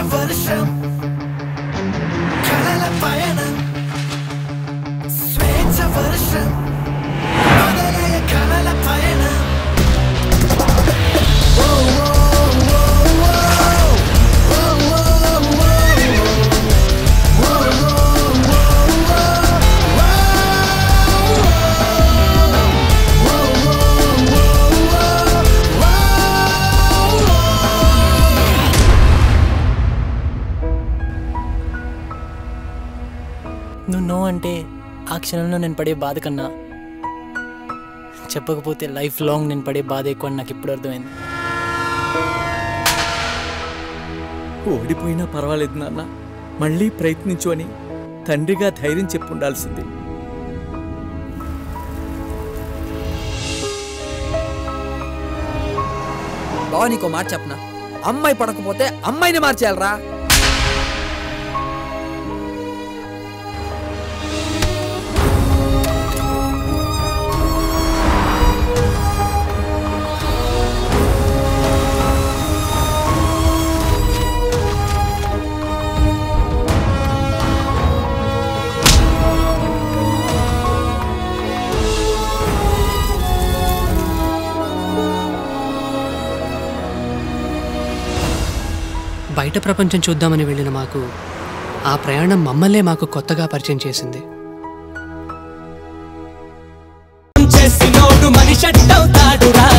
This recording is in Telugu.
వర్షం కలల పయనం స్వేచ్ఛ వర్షం మొదలయ్యే కలల పయనం ఓ, ఓ, ఓ, ఓ. ఓ, ఓ, ఓ, ఓ. ఓ, ఓ, ఓ, ఓ. ఓ, ఓ, ఓ, ఓ. నువ్వు నో అంటే ఆ క్షణంలో నేను పడే బాధ కన్నా చెప్పకపోతే లైఫ్ లాంగ్ నేను పడే బాధ ఎక్కువ అని నాకు ఇప్పుడు అర్థమైంది ఓడిపోయినా పర్వాలేదు నాన్న మళ్ళీ ప్రయత్నించు అని తండ్రిగా ధైర్యం చెప్పు ఉండాల్సింది బావ నీకో మాట చెప్పనా అమ్మాయి పడకపోతే అమ్మాయిని మార్చేయాలరా బయట ప్రపంచం చూద్దామని వెళ్ళిన మాకు ఆ ప్రయాణం మమ్మల్నే మాకు కొత్తగా పరిచయం చేసింది చేసినోడు మనిషట్టవుతాడురా